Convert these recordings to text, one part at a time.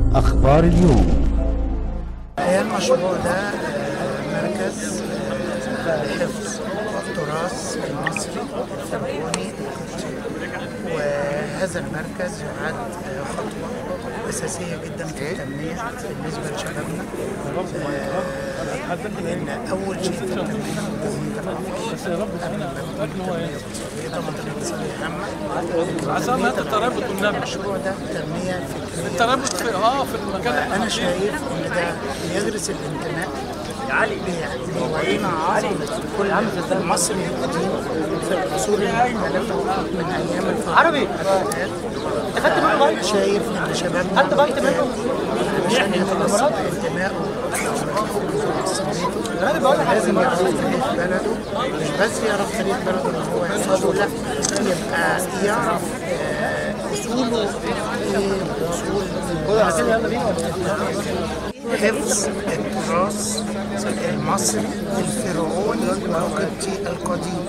أخبار اليوم هي المشروع ده آه، مركز آه، حفظ التراث المصري الفرعوني وهذا المركز يعد آه، خطوة أساسية جدا في التنمية بالنسبة لشبابنا آه، إن أول شيء في التنمية عشان هذا الترابط والنمل المشروع ده تنمية فكرية الترابط في اه في المكان انا شايف ان ده بيغرس الانتماء بي- بيورينا عظمه كل المصري القديم في العصور المختلفه من ايام الفراعنه عربي اخدت منه انا شايف ان شبابنا خدت بنك منه عشان يتوصل انتمائه لازم يعرف تاريخ بلده مش بس يعرف تاريخ بلده اللي هو يحفظه لا يبقى يعرف آه، اصوله ايه واصول حفظ التراث المصري الفرعوني والقبطي القديم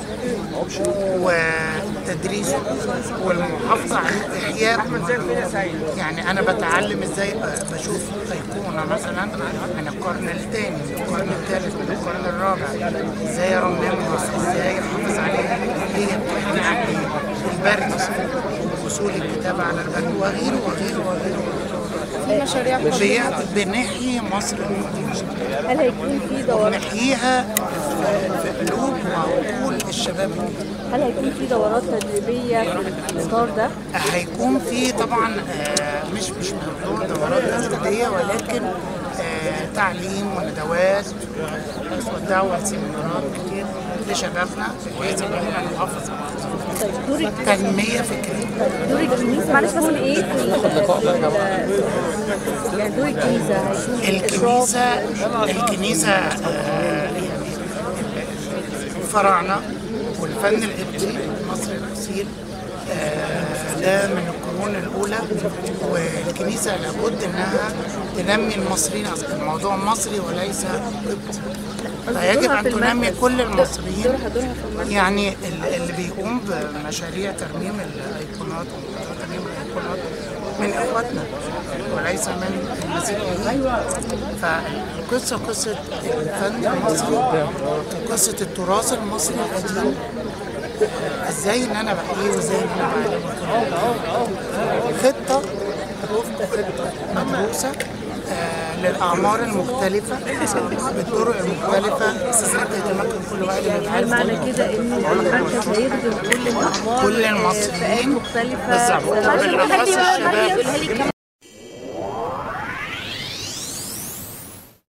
وتدريسه والمحافظة عليه إحياء يعني أنا بتعلم إزاي ب- بشوف أيقونة مثلا من القرن الثاني من القرن الثالث من القرن الرابع إزاي أرممها إزاي أحافظ عليها هي بتحكي عن إيه البرد وصول الكتابة على البرد وغيره وغيره وغيره في مشاريع بي- بنحيي مصر القديمة هل هيكون في دورات ونحييها في في قلوب وعقول الشباب هل هيكون في دورات تدريبيه في الاطار ده؟ هيكون في طبعا آه، مش مش موضوع دورات تدريبيه ولكن آه، تعليم وندوات ودعوة سيمينارات كتير لشبابنا بحيث ان احنا نحافظ على طيب دور تنمية فكرية دور الكنيسه معلش هيكون ايه في ال- في ال- يعني دور الكنيسه هيكون اشراف الكنيسة الكنيسة آه، يعني الفراعنة والفن القبطي المصري الأصيل آه، ده من القرون الأولى والكنيسة لابد إنها تنمي المصريين أصل الموضوع مصري وليس قبطي فيجب دورها أن في تنمي المركز. كل المصريين دورها دورها في المركز يعني ال- اللي بيقوم بمشاريع ترميم الايقونات وترميم الايقونات من اخواتنا وليس من المسيحيين فالقصه قصه الفن المصري قصه التراث المصري القديم ازاي ان انا بحييه وازاي ان انا بعلمه خطه وفق خطه مدروسه آه، للاعمار المختلفه بالطرق المختلفه حتى يتمكن كل واحد من هل معرفه معنى كده ان المركز هيخدم كل الاعمار كل آه، المصريين فئات مختلفه بالظبط معلش بالاخص هل الشباب هل كم